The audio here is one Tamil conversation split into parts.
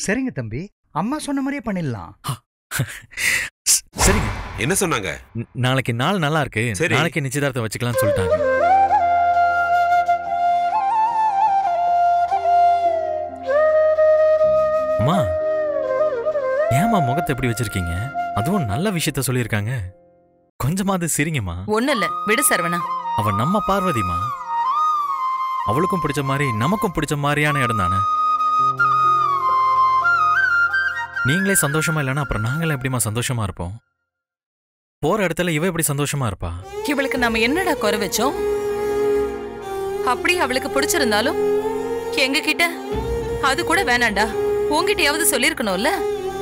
சரிங்க தம்பி அம்மா சொன்ன மாதிரியே பண்ணிடலாம் ஸ்- சரிங்க என்ன சொன்னாங்க ந- நாளைக்கு நாள் நல்லா இருக்கு சரி. நாளைக்கு நிச்சயதார்த்தம் வச்சுக்கலாம்னு சொல்லிட்டாங்க அம்மா ஏம்மா முகத்தை எப்படி வச்சிருக்கீங்க அதுவும் நல்ல விஷயத்த சொல்லியிருக்காங்க கொஞ்சமாவது சிரிங்கம்மா ஒண்ணு இல்ல விடு சரவணா அவ நம்ம பார்வதிமா அவளுக்கும் பிடிச்ச மாதிரி நமக்கும் பிடிச்ச மாதிரியான இடம் தானே நீங்களே சந்தோஷமா இல்லைன்னா அப்புறம் நாங்களே எப்படிம்மா சந்தோஷமா இருப்போம் போற இடத்துல இவ எப்படி சந்தோஷமா இருப்பா இவளுக்கு நாம என்னடா குறை வச்சோம் அப்படி அவளுக்கு பிடிச்சிருந்தாலும் எங்க கிட்ட அது கூட வேணாண்டா உன்கிட்டயாவது சொல்லிருக்கணும்ல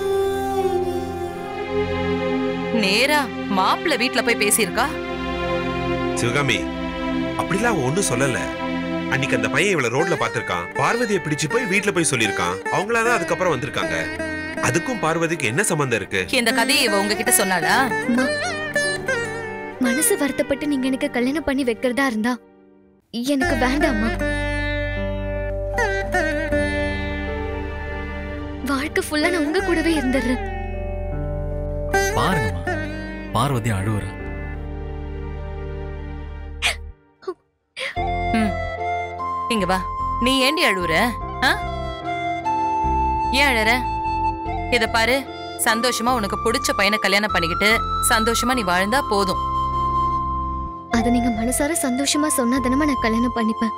நேரா மாப்பிள்ளை வீட்ல போய் பேசியிருக்கா சிவகாமி அப்படிலாம் அவன் ஒண்ணும் சொல்லல அன்னைக்கு அந்த பையன் இவள ரோட்ல பாத்திருக்கான் பார்வதியை பிடிச்சு போய் வீட்ல போய் சொல்லியிருக்கான் அவங்களாதான் அதுக்கப்புறம் வந்திருக்காங்க அதுக்கும் பார்வதிக்கு என்ன சம்பந்தம் இருக்கு இந்த கதையை இவ உங்ககிட்ட சொன்னாளா அம்மா மனசு வருத்தப்பட்டு நீங்க எனக்கு கல்யாணம் பண்ணி வைக்கிறதா இருந்தா எனக்கு வேண்டாம்மா வாழ்க்கை ஃபுல்லா நான் உங்க கூடவே இருந்துடுறேன் பாருங்கம்மா பார்வதி அழுவுறா ம். இங்க வா நீ ஏண்டி அழுவுற ஆ? ஏன் அழற இத பாரு சந்தோஷமா உனக்கு பிடிச்ச பையனை கல்யாணம் பண்ணிக்கிட்டு சந்தோஷமா நீ வாழ்ந்தா போதும் அதை நீங்க மனசார சந்தோஷமா சொன்னா தானமா நான் கல்யாணம் பண்ணிப்பேன்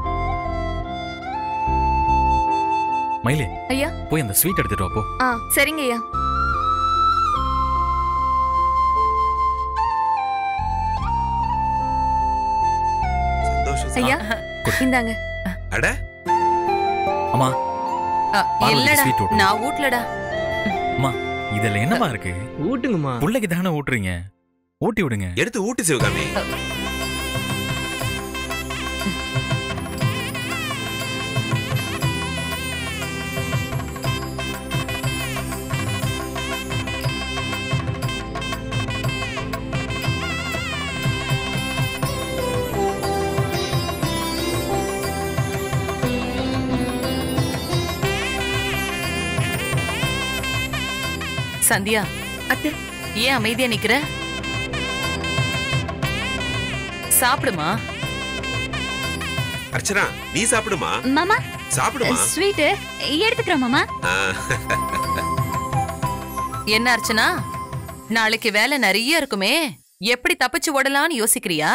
மயிலே ஐயா. போய் அந்த ஸ்வீட் எடுத்துட்டு வா போ ஆ சரிங்க ஐயா சந்தோஷம் ஐயா இந்தாங்க அட அம்மா ஆ, பார்வதிக்கு இல்லடா sweet ஊட்டு. நான் ஊட்லடா இதுல என்னமா இருக்கு ஊட்டுங்கம்மா பிள்ளைக்கு தானே ஊட்டுறீங்க ஊட்டி விடுங்க எடுத்து ஊட்டு சிவகாமி சந்தியா அத்தை. ஏன் அமைதியா நிக்கிற சாப்பிடுமா அர்ச்சனா நீ சாப்பிடுமா மாமா சாப்பிடுமா ஸ்வீட் எடுத்துக்கிறோம் மாமா ஆ, என்ன அர்ச்சனா நாளைக்கு வேலை நிறைய இருக்குமே எப்படி தப்பிச்சு ஓடலாம்னு யோசிக்கிறியா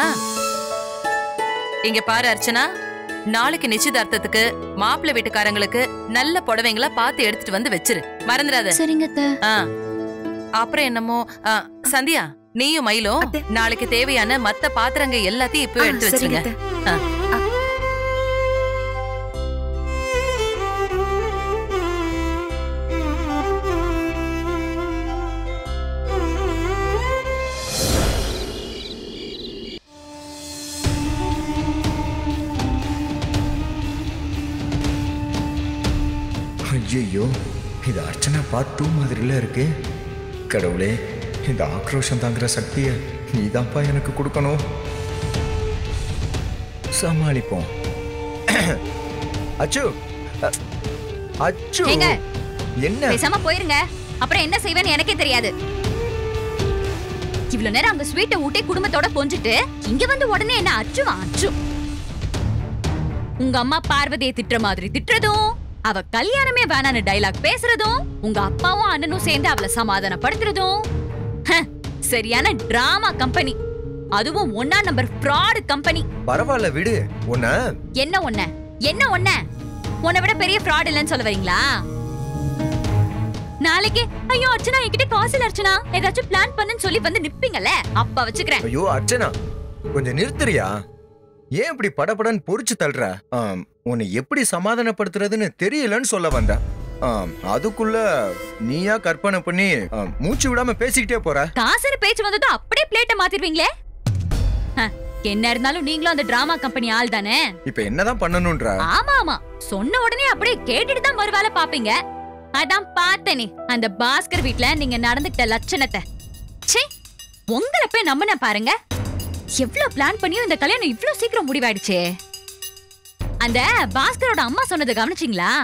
இங்க பாரு அர்ச்சனா நாளைக்கு நிச்சயதார்த்தத்துக்கு மாப்பிள்ளை வீட்டுக்காரங்களுக்கு நல்ல புடவைங்களா பார்த்து எடுத்துட்டு வந்து வச்சிரு மறந்துடாத சரிங்க அத்தை. ஆ. அப்புறம் என்னமோ ஆ, சந்தியா நீயும் மயிலும் நாளைக்கு தேவையான மத்த பாத்திரங்க எல்லாத்தையும் இப்போ எடுத்து வச்சிருங்க ஆ. ஐயோ இது அர்ச்சனா பார்த்து மாதிரில இருக்கு கடவுளே இந்த ஆக்ரோஷம் தாங்குற சக்தியை நீதான்ப்பா எனக்கு கொடுக்கணும் சமாளிப்போம் அச்சு அ- அச்சு ஏங்க? என்ன பேசாம போயிருங்க அப்புறம் என்ன செய்வேன்னு எனக்கே தெரியாது இவ்வளவு நேரம் அங்க ஸ்வீட்டை ஊட்டி குடும்பத்தோட கொஞ்சிட்டு இங்க வந்து உடனே என்ன அச்சுவா அச்சு உங்க அம்மா பார்வதியை திட்டுற மாதிரி திட்டுறதும் அவ கல்யாணமே வேணான்னு டைலாக் பேசுறதும் உங்க அப்பாவும் அண்ணனும் சேர்ந்து அவளை சமாதானப்படுத்துறதும் ஹ, சரியான டிராமா கம்பெனி அதுவும் ஒன்னா நம்பர் ஃப்ராடு கம்பெனி பரவாயில்ல விடு உன்ன என்ன ஒண்ண என்ன ஒண்ண உன்னை விட பெரிய ஃப்ராட் இல்லைன்னு சொல்ல வரீங்களா நாளைக்கு ஐயோ அர்ச்சனா என்கிட்ட காசு இல்ல அர்ச்சனா ஏதாச்சும் பிளான் பண்ணுன்னு சொல்லி வந்து நிப்பீங்கல்ல அப்ப வச்சுக்கிறேன் ஐயோ அர்ச்சனா கொஞ்சம் நிறுத்துறியா ஏன் இப்படி படபடன்னு பொறிச்சு தள்ளுற ஆம், உன்னை எப்படி சமாதானப்படுத்துறதுன்னு தெரியலன்னு சொல்ல வந்தேன் ஆம், அதுக்குள்ள நீயா கற்பனை பண்ணி ஆம், மூச்சு விடாம பேசிக்கிட்டே போற காசுன்னு பேச்சு வந்ததும் அப்படியே பிளேட்டை மாத்திடுவீங்களே ஹ, என்ன இருந்தாலும் நீங்களும் அந்த டிராமா கம்பெனி ஆள் தானே இப்ப என்னதான் பண்ணணும்ன்ற ஆமா ஆமா சொன்ன உடனே அப்படியே கேட்டுட்டு தான் மறுவேளை பாப்பீங்க அதான் பார்த்தேனே அந்த பாஸ்கர் வீட்ல நீங்க நடந்துக்கிட்ட லட்சணத்தை ச்சே உங்களை போய் நம்பின பாருங்க எவ்வளவு பிளான் பண்ணியும் இந்த கல்யாணம் இவ்ளோ சீக்கிரம் முடிவாயிடுச்சே அந்த பாஸ்கரோட அம்மா சொன்னதை கவனிச்சிங்களா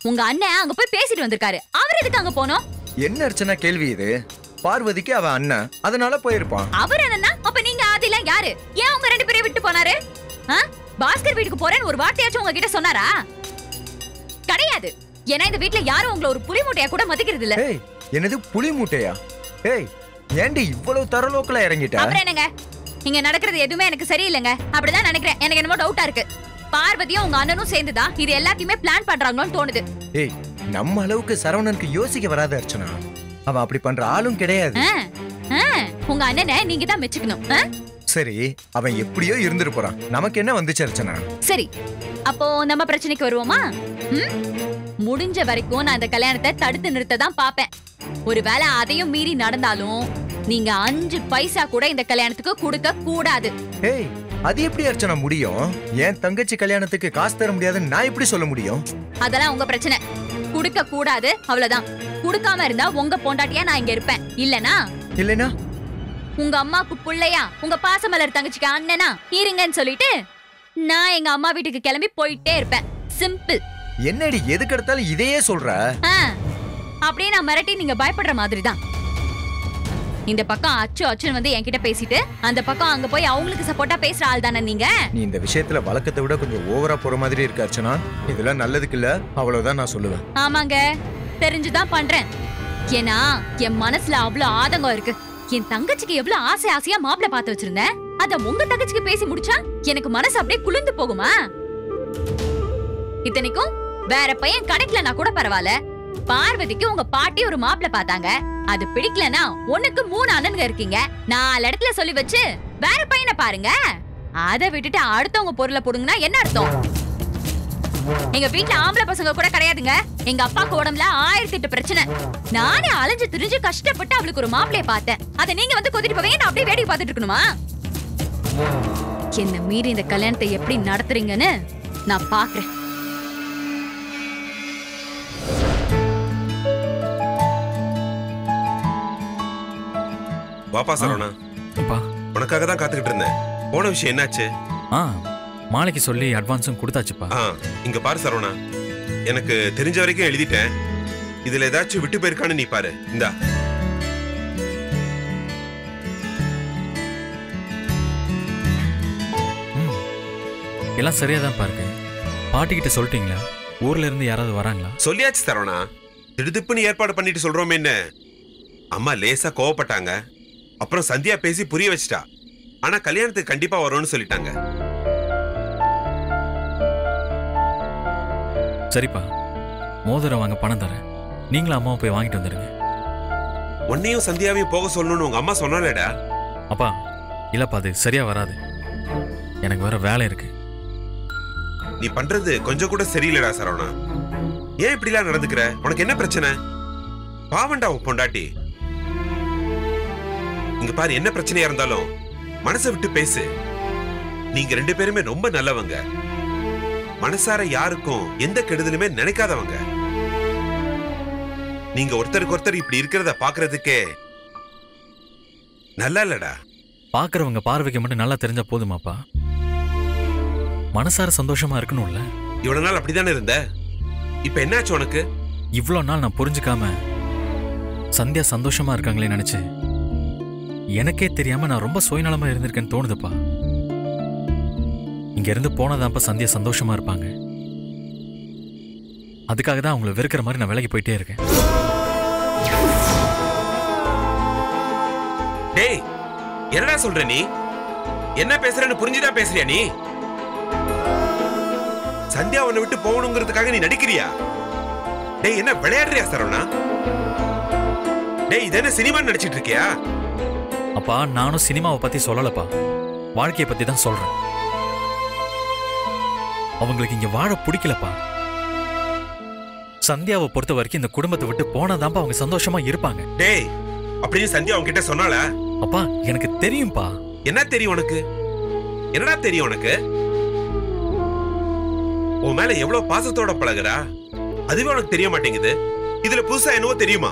உங்க அண்ணன் அங்க போய் பேசிட்டு வந்திருக்காரு அவர் எதுக்கு அங்க போனோம் என்ன அர்ச்சனா கேள்வி இது பார்வதிக்கு அவ அண்ணன் அதனால போயிருப்பான் அவர் என்னன்னா அப்ப நீங்க ஆதிலாம் யாரு ஏன் உங்க ரெண்டு பேரையும் விட்டு போனாரு ஆ? பாஸ்கர் வீட்டுக்கு போறேன்னு ஒரு வார்த்தையாச்சும் உங்ககிட்ட சொன்னாரா கிடையாது ஏன்னா இந்த வீட்ல யாரும் உங்களை ஒரு புலி மூட்டையா கூட மதிக்கிறது இல்ல ஏய் என்னது புலி மூட்டையா ஏய் ஏண்டி இவ்வளவு தரலோக்கல இறங்கிட்ட அப்புறம் என்னங்க இங்க நடக்கிறது எதுவுமே எனக்கு சரியில்லைங்க அப்படிதான் நினைக்கிறேன் எனக்கு என்னமோ டவுட்டா இருக்கு பார்வதியும் உங்க அண்ணனும் சேர்ந்துதான் இது எல்லாத்தையுமே பிளான் பண்றாங்களோன்னு தோணுது ஏய் நம்ம அளவுக்கு சரவணனுக்கு யோசிக்க வராத அர்ச்சனா அவன் அப்படி பண்ற ஆளும் கிடையாது ஆ, ஆ, உங்க அண்ணனை நீங்க தான் மெச்சுக்கணும் ஆ? சரி அவன் எப்படியோ இருந்துட்டு போறான் நமக்கு என்ன வந்துச்சு அர்ச்சனா சரி அப்போ நம்ம பிரச்சனைக்கு வருவோமா ம்? முடிஞ்ச வரைக்கும் நான் இந்த கல்யாணத்தை தடுத்து நிறுத்த தான் பாப்பேன் ஒருவேளை அதையும் மீறி நடந்தாலும் நீங்க அஞ்சு பைசா கூட இந்த கல்யாணத்துக்கு கொடுக்க கூடாது ஏய் அது எப்படி அர்ச்சனா முடியும் என் தங்கச்சி கல்யாணத்துக்கு காசு தர முடியாதுன்னு நான் எப்படி சொல்ல முடியும் அதெல்லாம் உங்க பிரச்சனை கொடுக்க கூடாது அவ்வளவுதான் கொடுக்காம இருந்தா உங்க பொண்டாட்டியா நான் இங்க இருப்பேன் இல்லனா இல்லைனா உங்க அம்மாக்கு புள்ளையா உங்க பாசமலர் தங்கச்சிக்கு அண்ணனா இருங்கன்னு சொல்லிட்டு நான் எங்க அம்மா வீட்டுக்கு கிளம்பி போயிட்டே இருப்பேன் சிம்பிள் என்னடி எதுக்கு எடுத்தாலும் இதையே சொல்ற ஆ, அப்படியே நான் மிரட்டி நீங்க பயப்படுற மாதிரி தான் இந்த பக்கம் அச்சு அச்சுன்னு வந்து என்கிட்ட பேசிட்டு அந்த பக்கம் அங்க போய் அவங்களுக்கு சப்போர்ட்டா பேசுற ஆள் தானே நீங்க நீ இந்த விஷயத்துல வழக்கத்தை விட கொஞ்சம் ஓவரா போற மாதிரி இருக்கு அர்ச்சனா இதெல்லாம் நல்லதுக்கு இல்ல அவ்வளவுதான் நான் சொல்லுவேன் ஆமாங்க தெரிஞ்சுதான் பண்றேன் ஏன்னா என் மனசுல அவ்வளவு ஆதங்கம் இருக்கு என் தங்கச்சிக்கு எவ்வளவு ஆசை ஆசையா மாப்பிளை பார்த்து வச்சிருந்தேன் அத உங்க தங்கச்சிக்கு பேசி முடிச்சா எனக்கு மனசு அப்படியே குளிர்ந்து போகுமா இத்தனைக்கும் வேற பையன் கிடைக்கலனா கூட பரவாயில்ல பார்வதிக்கு உங்க பாட்டி ஒரு மாப்பிளை பார்த்தாங்க அது பிடிக்கலனா உனக்கு மூணு அண்ணனுங்க இருக்கீங்க நாலு இடத்துல சொல்லி வச்சு வேற பையனை பாருங்க அதை விட்டுட்டு அடுத்தவங்க பொருளை போடுங்கன்னா என்ன அர்த்தம் எங்க வீட்ல ஆம்பளை பசங்க கூட கிடையாதுங்க எங்க அப்பாக்கு உடம்புல ஆயிரத்தி எட்டு பிரச்சனை நானே அலைஞ்சு திரிஞ்சு கஷ்டப்பட்டு அவளுக்கு ஒரு மாப்பிளைய பார்த்தேன் அதை நீங்க வந்து கொதிட்டு போவீங்க நான் அப்படியே வேடிக்கை பார்த்துட்டு இருக்கணுமா என்ன மீறி இந்த கல்யாணத்தை எப்படி நடத்துறீங்கன்னு நான் பாக்குறேன் வாப்பா சரவணா அப்பா உனக்காக தான் காத்துக்கிட்டு இருந்தேன் போன விஷயம் என்னாச்சு ஆ மாலைக்கு சொல்லி அட்வான்ஸும் கொடுத்தாச்சுப்பா ஆ இங்க பாரு சரவணா எனக்கு தெரிஞ்ச வரைக்கும் எழுதிட்டேன் இதுல ஏதாச்சும் விட்டு போயிருக்கான்னு நீ பாரு இந்தா ம் எல்லாம் சரியா தான் பாருக்கு பாட்டிக்கிட்ட சொல்லிட்டீங்களா ஊர்ல இருந்து யாராவது வராங்களா சொல்லியாச்சு சரவணா திடுதிப்புன்னு ஏற்பாடு பண்ணிட்டு சொல்றோமே என்ன அம்மா லேசா கோவப்பட்டாங்க அப்புறம் சந்தியா பேசி புரிய வச்சிட்டா ஆனா கல்யாணத்துக்கு கண்டிப்பா வரும்னு சொல்லிட்டாங்க சரிப்பா மோதிரம் வாங்க பணம் தரேன் நீங்களும் அம்மாவை போய் வாங்கிட்டு வந்துடுங்க உன்னையும் சந்தியாவையும் போக சொல்லணும்னு உங்க அம்மா சொன்னாலேடா அப்பா இல்லப்பா அது சரியா வராது எனக்கு வேற வேலை இருக்கு நீ பண்றது கொஞ்சம் கூட சரியில்லடா சரவணா ஏன் இப்படிலாம் நடந்துக்கிற உனக்கு என்ன பிரச்சனை பாவண்டா உன் பொண்டாட்டி இங்க பாரு என்ன பிரச்சனையா இருந்தாலும் மனசை விட்டு பேசு நீங்க ரெண்டு பேருமே ரொம்ப நல்லவங்க மனசார யாருக்கும் எந்த கெடுதலுமே நினைக்காதவங்க நீங்க ஒருத்தருக்கு ஒருத்தர் இப்படி இருக்கிறத பாக்குறதுக்கே நல்லா இல்லடா பார்க்கறவங்க பார்வைக்கு மட்டும் நல்லா தெரிஞ்சா போதுமாப்பா மனசார சந்தோஷமா இருக்கணும்ல இவ்வளவு நாள் அப்படிதானே இருந்த இப்ப என்னாச்சு உனக்கு இவ்வளோ நாள் நான் புரிஞ்சுக்காம சந்தியா சந்தோஷமா இருக்காங்களே நினைச்சு எனக்கே தெரியாம நான் ரொம்ப சுயநலமா இருந்திருக்கேன்னு தோணுதுப்பா இங்க இருந்து போனதான்ப்பா சந்தியா சந்தோஷமா இருப்பாங்க அதுக்காக தான் அவங்கள வெறுக்கிற மாதிரி நான் விலகி போயிட்டே இருக்கேன் டேய் என்னடா சொல்ற நீ என்ன பேசுறன்னு புரிஞ்சுதான் பேசுறியா நீ சந்தியா உன்னை விட்டு போகணுங்கிறதுக்காக நீ நடிக்கிறியா டேய் என்ன விளையாடுறியா சரவணா டேய் இது என்ன சினிமா நடிச்சிட்டு இருக்கியா அப்பா நானும் சினிமாவை பத்தி சொல்லலப்பா வாழ்க்கையை பத்தி தான் சொல்றேன் அவங்களுக்கு இங்க வாழ பிடிக்கலப்பா சந்தியாவை பொறுத்த வரைக்கும் இந்த குடும்பத்தை விட்டு போனாதான்ப்பா அவங்க சந்தோஷமா இருப்பாங்க டேய் அப்படின்னு சந்தியா உன்கிட்ட சொன்னால அப்பா எனக்கு தெரியும்பா என்ன தெரியும் உனக்கு என்னடா தெரியும் உனக்கு உன் மேல எவ்வளவு பாசத்தோட பழகுறா அதுவே உனக்கு தெரிய மாட்டேங்குது இதுல புதுசா என்னவோ தெரியுமா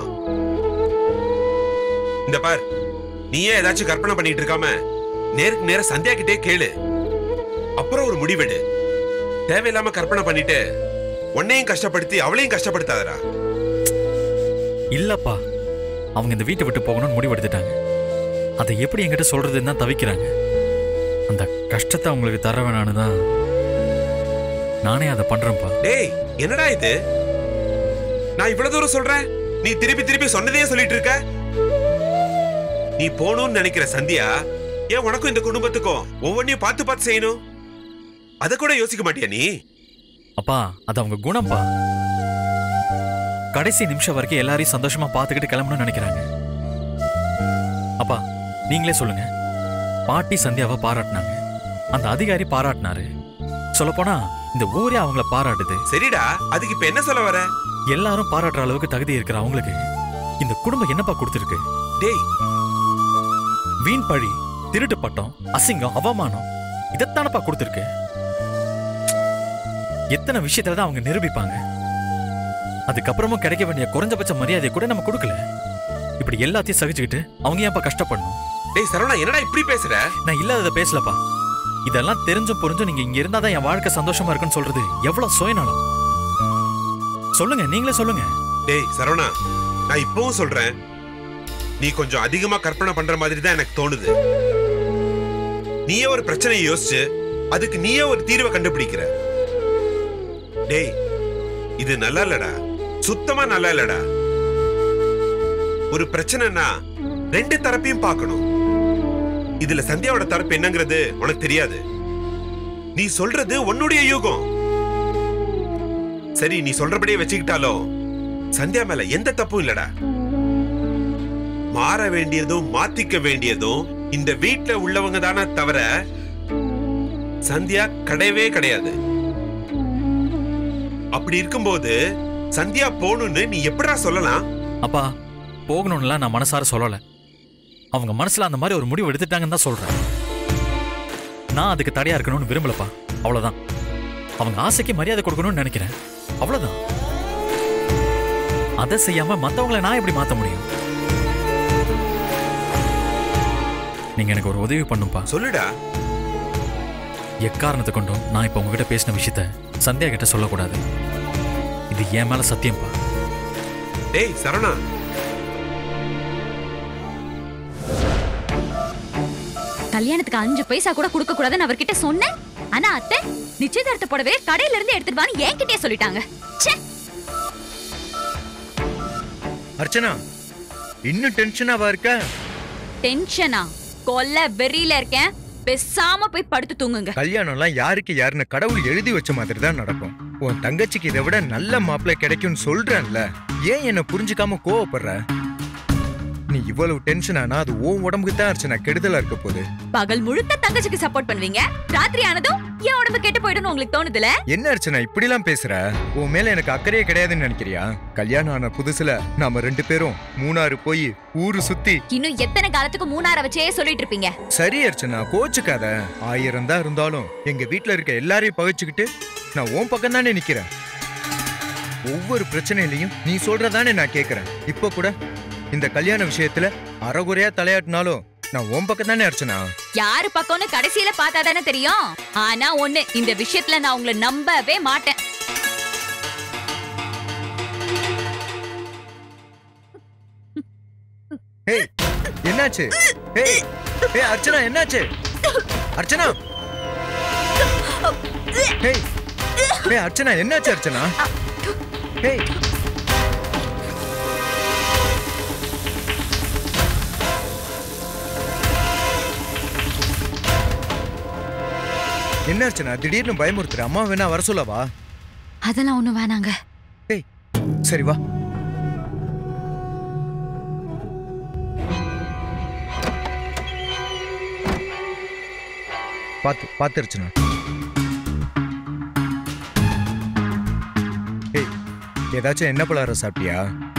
இந்த பார் நீயே ஏதாச்சும் கற்பனை பண்ணிட்டு இருக்காம நேருக்கு நேர சந்தியா கிட்டே கேளு அப்புறம் ஒரு முடிவெடு தேவையில்லாம கற்பனை பண்ணிட்டு உன்னையும் கஷ்டப்படுத்தி அவளையும் கஷ்டப்படுத்தாதடா இல்லப்பா அவங்க இந்த வீட்டை விட்டு போகணும்னு முடிவெடுத்துட்டாங்க அதை எப்படி என்கிட்ட சொல்றதுன்னு தான் தவிக்கிறாங்க அந்த கஷ்டத்தை அவங்களுக்கு தர வேணான்னு தான் நானே அதை பண்றேன்ப்பா டேய் என்னடா இது நான் இவ்வளவு தூரம் சொல்றேன் நீ திருப்பி திருப்பி சொன்னதையே சொல்லிட்டு இருக்க நீ போகணும்னு நினைக்கிற சந்தியா ஏன் உனக்கும் இந்த குடும்பத்துக்கும் ஒவ்வொன்றையும் பார்த்து பார்த்து செய்யணும் அத கூட யோசிக்க மாட்டியா நீ அப்பா அது அவங்க குணம்ப்பா கடைசி நிமிஷம் வரைக்கும் எல்லாரையும் சந்தோஷமா பார்த்துக்கிட்டு கிளம்பணும்னு நினைக்கிறாங்க அப்பா நீங்களே சொல்லுங்க பாட்டி சந்தியாவை பாராட்டினாங்க அந்த அதிகாரி பாராட்டினாரு சொல்லப்போனா இந்த ஊரே அவங்கள பாராட்டுது சரிடா அதுக்கு இப்ப என்ன சொல்ல வர எல்லாரும் பாராட்டுற அளவுக்கு தகுதி இருக்கிற அவங்களுக்கு இந்த குடும்பம் என்னப்பா கொடுத்துருக்கு டேய் வீண் பழி திருட்டு பட்டம் அசிங்கம் அவமானம் இதைத்தானப்பா கொடுத்துருக்கு எத்தனை விஷயத்துல தான் அவங்க நிரூபிப்பாங்க அதுக்கப்புறமும் கிடைக்க வேண்டிய குறைஞ்சபட்ச மரியாதையை கூட நம்ம கொடுக்கல இப்படி எல்லாத்தையும் சகிச்சுக்கிட்டு அவங்க ஏன்ப்பா கஷ்டப்படணும் டேய் சரவணா என்னடா இப்படி பேசுற நான் இல்லாததை பேசலப்பா இதெல்லாம் தெரிஞ்சும் புரிஞ்சும் நீங்க இங்க இருந்தாதான் என் வாழ்க்கை சந்தோஷமா இருக்குன்னு சொல்றது எவ்வளவு சுயநலம் சொல்லுங்க நீங்களே சொல்லுங்க டேய் சரவணா நான் இப்பவும் சொல்றேன் நீ கொஞ்சம் அதிகமா கற்பனை பண்ற மாதிரி தான் எனக்கு தோணுது நீயே ஒரு பிரச்சனையை யோசிச்சு அதுக்கு நீயே ஒரு தீர்வை கண்டுபிடிக்கிற டேய் இது நல்லா இல்லடா சுத்தமா நல்லா இல்லடா ஒரு பிரச்சனைனா ரெண்டு தரப்பையும் பார்க்கணும் இதுல சந்தியாவோட தரப்பு என்னங்கிறது உனக்கு தெரியாது நீ சொல்றது உன்னுடைய யூகம் சரி நீ சொல்றபடியே வச்சுக்கிட்டாலும் சந்தியா மேல எந்த தப்பும் இல்லடா மாற வேண்டியதும் மாத்திக்க வேண்டியதும் இந்த வீட்ல உள்ளவங்க தானே தவிர சந்தியா கிடையவே கிடையாது அப்படி இருக்கும்போது சந்தியா போகணும்னு நீ எப்படிடா சொல்லலாம் அப்பா போகணும்னுலாம் நான் மனசார சொல்லல அவங்க மனசுல அந்த மாதிரி ஒரு முடிவு எடுத்துட்டாங்கன்னு தான் சொல்றேன் நான் அதுக்கு தடையா இருக்கணும்னு விரும்பலப்பா அவ்வளவுதான் அவங்க ஆசைக்கு மரியாதை கொடுக்கணும்னு நினைக்கிறேன் அவ்வளவுதான் அதை செய்யாம மத்தவங்கள நான் எப்படி மாத்த முடியும் நீங்க எனக்கு ஒரு உதவி பண்ணுப்பா சொல்லுடா எக்காரணத்தை கொண்டும் நான் இப்ப உங்ககிட்ட பேசின விஷயத்த சந்தியா கிட்ட சொல்லக்கூடாது இது என் மேல சத்தியம்ப்பா டேய் சரணா கல்யாணத்துக்கு அஞ்சு பைசா கூட கொடுக்க கூடாதுன்னு அவர்கிட்ட சொன்னேன் ஆனா அத்தை நிச்சயதார்த்த புடவை கடையில இருந்து எடுத்துட்டு வான்னு என்கிட்டயே சொல்லிட்டாங்க ச்சே அர்ச்சனா இன்னும் டென்ஷனாவா இருக்க டென்ஷனா கொல்ல வெறியில இருக்கேன் பேசாம போய் படுத்து தூங்குங்க கல்யாணம்லாம் யாருக்கு யாருன்னு கடவுள் எழுதி வச்ச மாதிரி தான் நடக்கும் உன் தங்கச்சிக்கு இதை விட நல்ல மாப்பிள்ளை கிடைக்கும்னு சொல்றேன்ல ஏன் என்ன புரிஞ்சுக்காம கோவப்படுற நீ இவ்வளவு டென்ஷன் ஆனா அது உன் உடம்புக்கு தான் அர்ச்சனா கெடுதலா இருக்க போகுது பகல் முழுக்க தங்கச்சிக்கு சப்போர்ட் பண்ணுவீங்க ராத்திரி ஆனதும் என் உடம்பு கெட்டு போயிடும்னு உங்களுக்கு தோணுதுல என்ன அர்ச்சனா இப்படிலாம் பேசுற உன் மேல எனக்கு அக்கறையே கிடையாதுன்னு நினைக்கிறியா கல்யாணம் ஆன புதுசுல நாம ரெண்டு பேரும் மூணாறு போய் ஊரு சுத்தி இன்னும் எத்தனை காலத்துக்கு மூணார வச்சே சொல்லிட்டு இருப்பீங்க சரி அர்ச்சனா கோச்சுக்காத ஆயிரம் தான் இருந்தாலும் எங்க வீட்ல இருக்க எல்லாரையும் பகிச்சுக்கிட்டு நான் உன் பக்கம் தானே நிக்கிறேன் ஒவ்வொரு பிரச்சனையிலையும் நீ சொல்றதானே நான் கேக்குறேன் இப்போ கூட இந்த கல்யாண விஷயத்துல அறகுறையா தலையாட்டினாலும் நான் உன் பக்கம் தானே அர்ச்சனா யாரு பக்கம்னு கடைசியில பார்த்தா தானே தெரியும் ஆனா ஒண்ணு இந்த விஷயத்துல நான் உங்களை நம்பவே மாட்டேன் ஏய் என்னாச்சு ஏய் ஏய் அர்ச்சனா என்னாச்சு அர்ச்சனா ஏய் ஏய் அர்ச்சனா என்னாச்சு அர்ச்சனா ஏய் என்ன அர்ச்சனா திடீர்னு பயமுறுத்துற அம்மா வேணா வர சொல்லவா அதெல்லாம் ஒண்ணும் வேணாங்க ஏய் சரி வா பாத்து பாத்து அர்ச்சனா ஏய் ஏதாச்சும் என்ன பலகாரம் சாப்பிட்டியா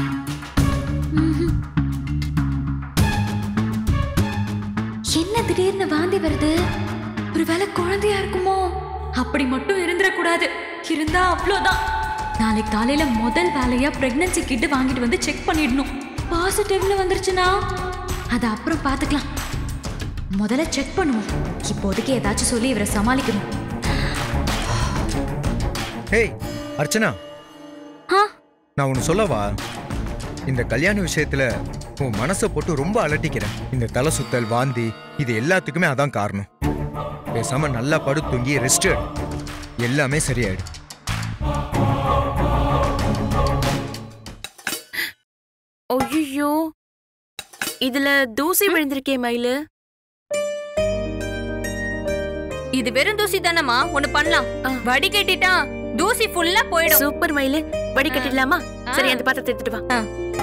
என்ன திடீர்னு வாந்தி வருது ஒருவேளை குழந்தையா இருக்குமோ அப்படி மட்டும் இருந்துடக்கூடாது இருந்தா அவ்வளோதான் நாளைக்கு காலையில முதல் வேலையா பிரெக்னன்சி கிட்டு வாங்கிட்டு வந்து செக் பண்ணிடணும் பாசிட்டிவ்னு வந்துருச்சுன்னா அதை அப்புறம் பார்த்துக்கலாம் முதல்ல செக் பண்ணுவோம் இப்போதைக்கு ஏதாச்சும் சொல்லி இவரை சமாளிக்கணும் ஏய் அர்ச்சனா ஆ? நான் ஒன்று சொல்லவா இந்த கல்யாண விஷயத்துல உன் மனசை போட்டு ரொம்ப அலட்டிக்கிறேன் இந்த தலை சுத்தல் வாந்தி இது எல்லாத்துக்குமே அதான் காரணம் பேசாம நல்லா படு தூங்கி ரெஸ்ட் எல்லாமே சரியாயிடும் ஐயோ இதுல தூசி விழுந்திருக்கே மயிலு இது வெறும் தூசி தானம்மா ஒண்ணு பண்ணலாம் ஆ. வடிகட்டிட்டா தூசி ஃபுல்லா போயிடும் சூப்பர் மயிலு வடி கட்டிடலாமா ஆ. சரி அந்த பாத்திரத்தை எடுத்துட்டு வா ஆ.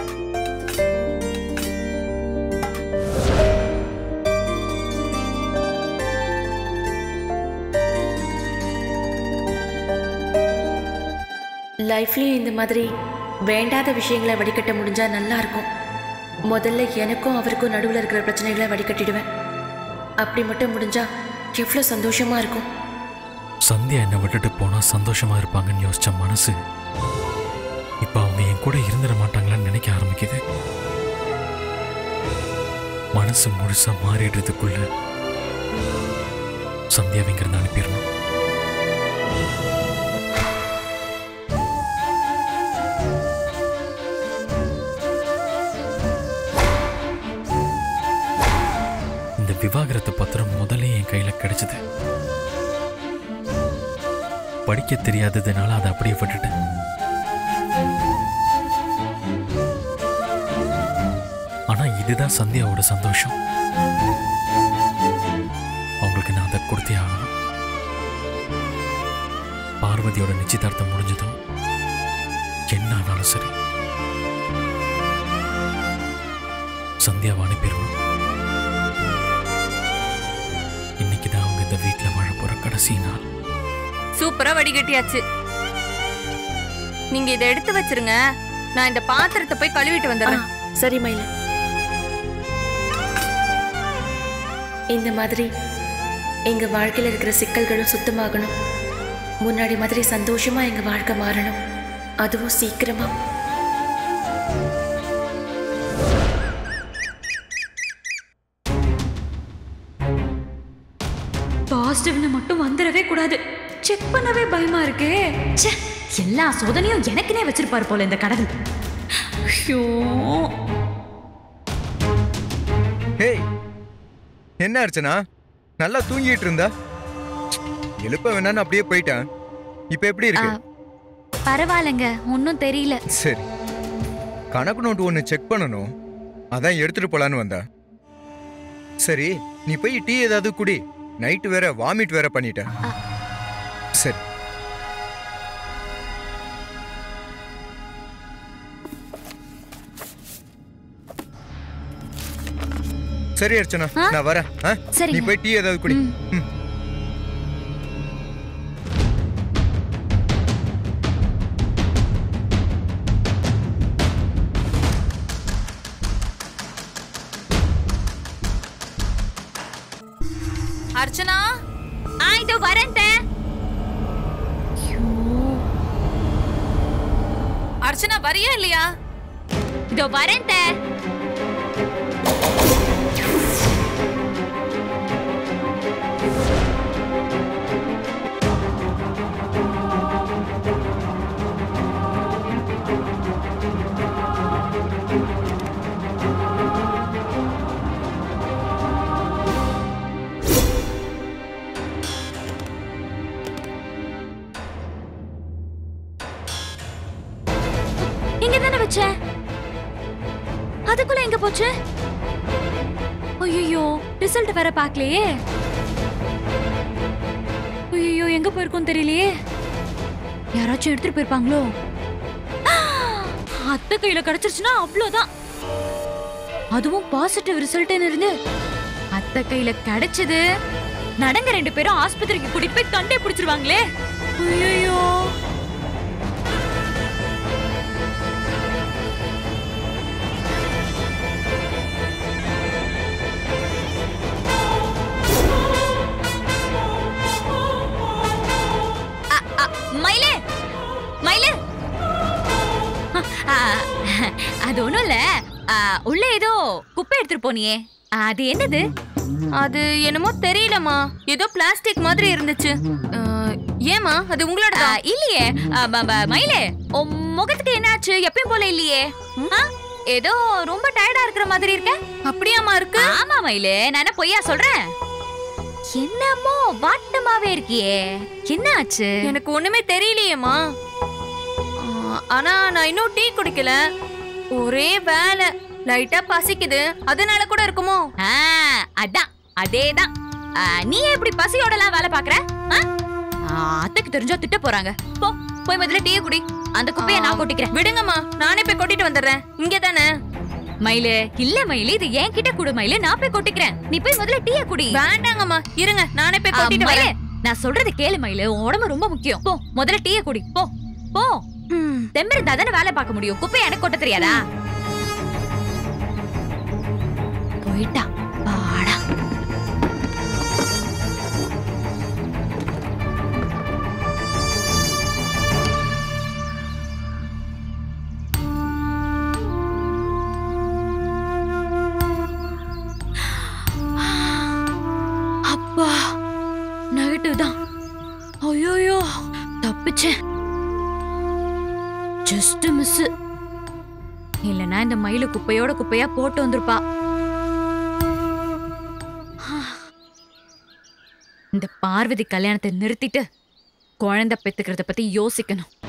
லைஃப்லயும் இந்த மாதிரி வேண்டாத விஷயங்களை வடிகட்ட முடிஞ்சா நல்லா இருக்கும் முதல்ல எனக்கும் அவருக்கும் நடுவில் இருக்கிற பிரச்சனைகளை வடிகட்டிடுவேன் அப்படி மட்டும் முடிஞ்சா எவ்வளோ சந்தோஷமா இருக்கும் சந்தியா என்னை விட்டுட்டு போனா சந்தோஷமா இருப்பாங்கன்னு யோசிச்ச மனசு இப்ப அவங்க என் கூட இருந்துட மாட்டாங்களான்னு நினைக்க ஆரம்பிக்குது மனசு முழுசா மாறிடுறதுக்குள்ள சந்தியாவை இங்கிருந்து அனுப்பிடணும் இந்த விவாகரத்து பத்திரம் முதல்ல என் கையில கிடைச்சது படிக்க தெரியாததுனால அதை அப்படியே விட்டுட்டேன் ஆனா இதுதான் சந்தியாவோட சந்தோஷம் அவங்களுக்கு நான் அதை கொடுத்தே ஆகணும் பார்வதியோட நிச்சயதார்த்தம் முடிஞ்சதும் என்ன ஆனாலும் சரி சந்தியாவை அனுப்பிடணும் இன்னைக்கு தான் அவங்க இந்த வீட்டில் வாழ போற கடைசி நாள் சூப்பரா வடிகட்டியாச்சு நீங்க இதை எடுத்து வச்சிருங்க நான் இந்த பாத்திரத்தை போய் கழுவிட்டு ஆ, வந்துடுறேன் சரி மயிலு இந்த மாதிரி எங்க வாழ்க்கையில இருக்கிற சிக்கல்களும் சுத்தமாகணும் முன்னாடி மாதிரி சந்தோஷமா எங்க வாழ்க்கை மாறணும் அதுவும் சீக்கிரமா பாசிட்டிவ்னு மட்டும் வந்துடவே கூடாது செக் பண்ணவே பயமா இருக்கே ச்சே எல்லா சோதனையும் எனக்குனே வச்சிருப்பாரு போல இந்த கடவுள் ஐயோ ஹேய் என்ன அர்ச்சனா நல்லா தூங்கிட்டு இருந்தா எழுப்ப வேணான்னு அப்படியே போயிட்டேன் இப்ப எப்படி இருக்கு பரவாயில்லைங்க ஒன்றும் தெரியல சரி கணக்கு நோட்டு ஒன்று செக் பண்ணணும் அதான் எடுத்துட்டு போலான்னு வந்தா சரி நீ போய் டீ ஏதாவது குடி நைட்டு வேற வாமிட் வேற பண்ணிட்ட சரி சரி அர்ச்சனா ஆ? நான் வரேன் ஆ? நீ சரிங்க. போய் டீ ஏதாவது குடி ம். ம். அர்ச்சனா ஆ இதோ வரேன் தே. அர்ச்சனா வரியா இல்லையா இதோ வரேன் தே. இங்க தானே வச்சேன் அதுக்குள்ள எங்க போச்சு ஐயோ ரிசல்ட் வேற பார்க்கலையே ஐயோ எங்க போயிருக்கோம் தெரியலையே யாராச்சும் எடுத்துட்டு போயிருப்பாங்களோ ஆ! அத்தை கையில கிடைச்சிருச்சுன்னா அவ்வளவுதான் அதுவும் பாசிட்டிவ் ரிசல்ட்னு இருந்து அத்தை கையில கிடைச்சது நடங்க ரெண்டு பேரும் ஆஸ்பத்திரிக்கு கூட்டிட்டு போய் கண்டே பிடிச்சிருவாங்களே ஐயோ மயிலு மயிலு ஆ, அது ஒண்ணும் இல்ல ஆ, உள்ள ஏதோ குப்பை எடுத்துட்டு போனியே அது என்னது அது என்னமோ தெரியலம்மா ஏதோ பிளாஸ்டிக் மாதிரி இருந்துச்சு அஹ், ஏமா அது உங்களோட ஆ, இல்லையே ஆ, ம- ம- மயிலே உன் முகத்துக்கு என்னாச்சு எப்பயும் போல இல்லையே ஆ? ஏதோ ரொம்ப டயர்டா இருக்கிற மாதிரி இருக்க அப்படியாமா இருக்கு ஆமா மயிலே நான் என்ன பொய்யா சொல்றேன் என்னமோ வாட்டமாவே இருக்கியே என்னாச்சு எனக்கு ஒண்ணுமே தெரியலையேம்மா ஆ, ஆனா நான் இன்னும் டீ குடிக்கல ஒரே வேலை லைட்டா பசிக்குது அதனால கூட இருக்குமோ ஆ, அதான் அதேதான் ஆ, நீ ஏன் இப்படி பசியோடலாம் வேலை பாக்குற ஆ? ஆ, அத்தைக்கு தெரிஞ்சா திட்ட போறாங்க போ போய் முதல்ல டீ குடி அந்த குப்பைய நான் கொட்டிக்கிறேன் விடுங்கம்மா நானே போய் கொட்டிட்டு வந்துடுறேன் இங்க தானே மயிலு இல்ல மயிலு இது என் கிட்ட குடு மயிலு நான் போய் கொட்டிக்கிறேன் நீ போய் முதல்ல டீய குடி வேண்டாங்கம்மா இருங்க நானே போய் ஆ, கொட்டிட்டு மயிலு, வரேன் நான் சொல்றது கேளு மயிலு உன் உடம்பு ரொம்ப முக்கியம் போ முதல்ல டீய குடி போ போ தெம்பு இருந்தா தானே வேலை பார்க்க முடியும் குப்பையை எனக்கு கொட்ட தெரியாதா போயிட்டா பாடா அப்பா நெகட்டிவ் தான் ஐயோயோ தப்பிச்சேன் ஜஸ்ட் மிஸ் இல்லனா இந்த மயிலு குப்பையோட குப்பையா போட்டு வந்திருப்பா இந்த பார்வதி கல்யாணத்தை நிறுத்திட்டு குழந்தை பெத்துக்கிறத பத்தி யோசிக்கணும்